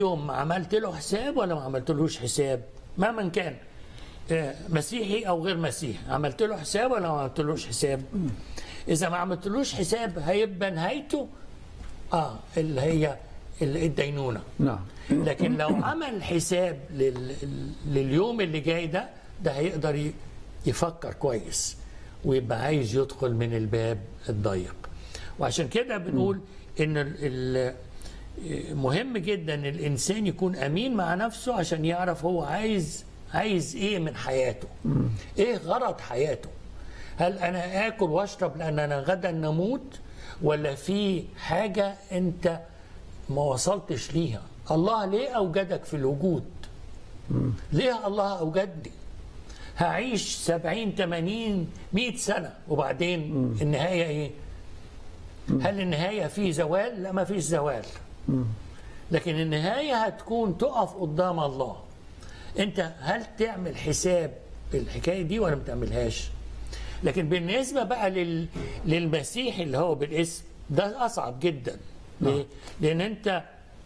يوم ما عملت له حساب ولا ما عملتلوش حساب مهما كان آه، مسيحي او غير مسيحي عملت له حساب ولا ما عملتلوش حساب اذا ما عملتلوش حساب هيبقى نهايته اه اللي هي ال- الدينونه نعم لكن لو عمل حساب لل... لليوم اللي جاي ده ده هيقدر ي- يفكر كويس ويبقى عايز يدخل من الباب الضيق وعشان كده بنقول ان ال... ال... مهم جدا الانسان يكون امين مع نفسه عشان يعرف هو عايز عايز ايه من حياته ايه غرض حياته هل انا اكل واشرب لاننا غدا نموت ولا في حاجه انت ما وصلتش ليها الله ليه اوجدك في الوجود ليه الله اوجدني هعيش سبعين تمانين مئة سنة وبعدين النهاية ايه هل النهاية في زوال لا ما فيش زوال لكن النهاية هتكون تقف قدام الله انت هل تعمل حساب الحكاية دي ولا ما تعملهاش لكن بالنسبة بقى لل... للمسيح اللي هو بالاسم ده أصعب جدا ليه؟ لأن أنت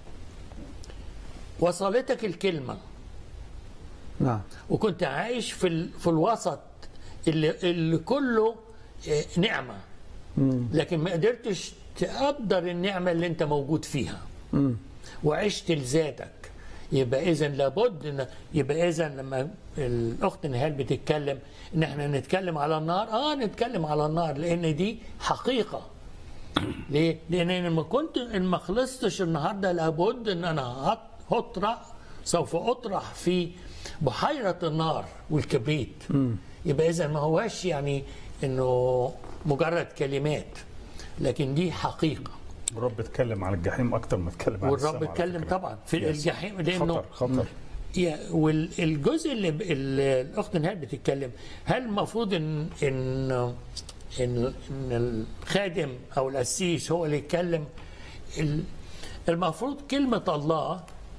وصلتك الكلمة نعم وكنت عايش في ال... في الوسط اللي, اللي كله آه، نعمة لكن ما قدرتش تقدر النعمة اللي أنت موجود فيها وعشت لذاتك يبقى اذا لابد إن يبقى اذا لما الاخت نهال بتتكلم ان احنا نتكلم على النار اه نتكلم على النار لان دي حقيقه ليه؟ لان أنا لما كنت إن ما خلصتش النهارده لابد ان انا هط- هطرح سوف اطرح في بحيره النار والكبريت يبقى اذا ما هواش يعني انه مجرد كلمات لكن دي حقيقه الرب اتكلم عن الجحيم اكتر ما اتكلم عن والرب السماء على اتكلم فكرة. طبعا في يس. الجحيم لانه خطر خطر يا والجزء اللي ب- اللي الاخت نهاد بتتكلم هل المفروض ان ان ان ان الخادم او القسيس هو اللي يتكلم ال- المفروض كلمه الله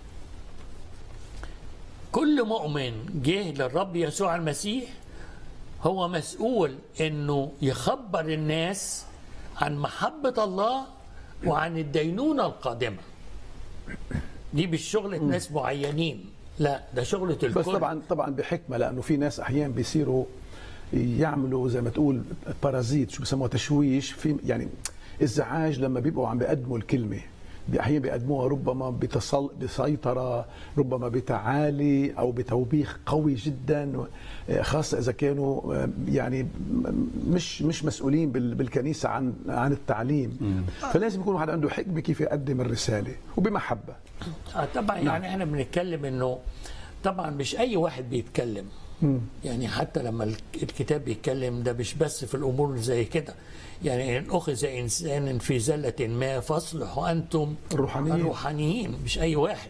كل مؤمن جه للرب يسوع المسيح هو مسؤول انه يخبر الناس عن محبه الله وعن الدينونه القادمه دي مش شغله ناس معينين لا ده شغله الكل بس طبعا طبعا بحكمه لانه في ناس احيانا بيصيروا يعملوا زي ما تقول بارازيت شو بسموها تشويش في يعني ازعاج لما بيبقوا عم بيقدموا الكلمه بي- احيانا بيقدموها ربما بتصل بسيطره ربما بتعالي او بتوبيخ قوي جدا خاصه اذا كانوا آه، يعني م- مش مش مسؤولين بال- بالكنيسه عن عن التعليم فلازم يكون واحد عنده حكمه كيف يقدم الرساله وبمحبه آه طبعا يعني احنا بنتكلم انه طبعا مش اي واحد بيتكلم يعني حتى لما الك- الكتاب بيتكلم ده مش بس في الامور اللي زي كده يعني ان اخذ انسان في زله ما فاصلحوا انتم الروحانيين. الروحانيين مش اي واحد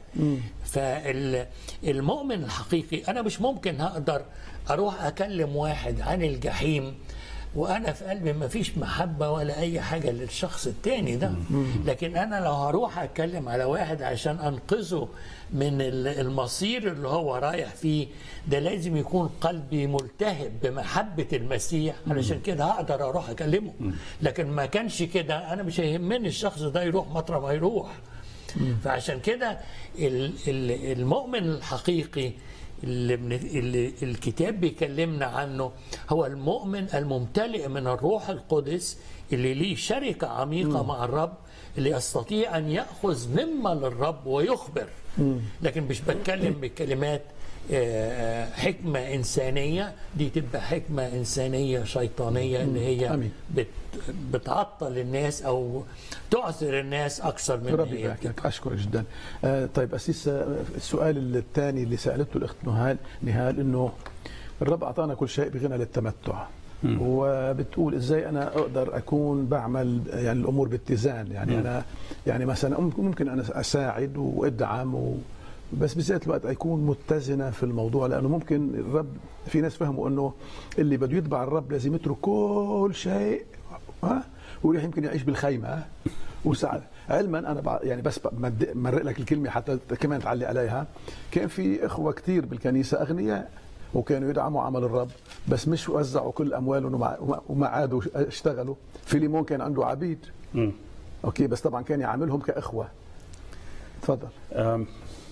فالمؤمن الحقيقي انا مش ممكن هقدر اروح اكلم واحد عن الجحيم وانا في قلبي ما فيش محبه ولا اي حاجه للشخص التاني ده لكن انا لو هروح اتكلم على واحد عشان انقذه من ال- المصير اللي هو رايح فيه ده لازم يكون قلبي ملتهب بمحبه المسيح علشان كده هقدر اروح اكلمه لكن ما كانش كده انا مش هيهمني الشخص ده يروح مطرح ما يروح فعشان كده ال- ال- المؤمن الحقيقي اللي, من اللي الكتاب بيكلمنا عنه هو المؤمن الممتلئ من الروح القدس اللي ليه شركة عميقة مع الرب اللي يستطيع أن يأخذ مما للرب ويخبر لكن مش بتكلم بكلمات آه، حكمة إنسانية دي تبقى حكمة إنسانية شيطانية اللي هي آمين. بت بتعطل الناس أو تعثر الناس أكثر من ربي هي يباركك اشكرك جدا آه طيب اسيس آه، السؤال الثاني اللي سالته الاخت نهال نهال انه الرب اعطانا كل شيء بغنى للتمتع وبتقول ازاي انا اقدر اكون بعمل يعني الامور باتزان يعني انا يعني مثلا ممكن ممكن انا اساعد وادعم و بس بذات الوقت اكون متزنه في الموضوع لانه ممكن الرب في ناس فهموا انه اللي بده يتبع الرب لازم يترك كل شيء ها ويروح يمكن يعيش بالخيمه ها وسعد علما انا بع- يعني بس بمد- مرق لك الكلمه حتى كمان تعلق عليها كان في اخوه كثير بالكنيسه اغنياء وكانوا يدعموا عمل الرب بس مش وزعوا كل اموالهم وما, وما- وما عادوا اشتغلوا فيليمون كان عنده عبيد مم. اوكي بس طبعا كان يعاملهم كاخوه تفضل أم،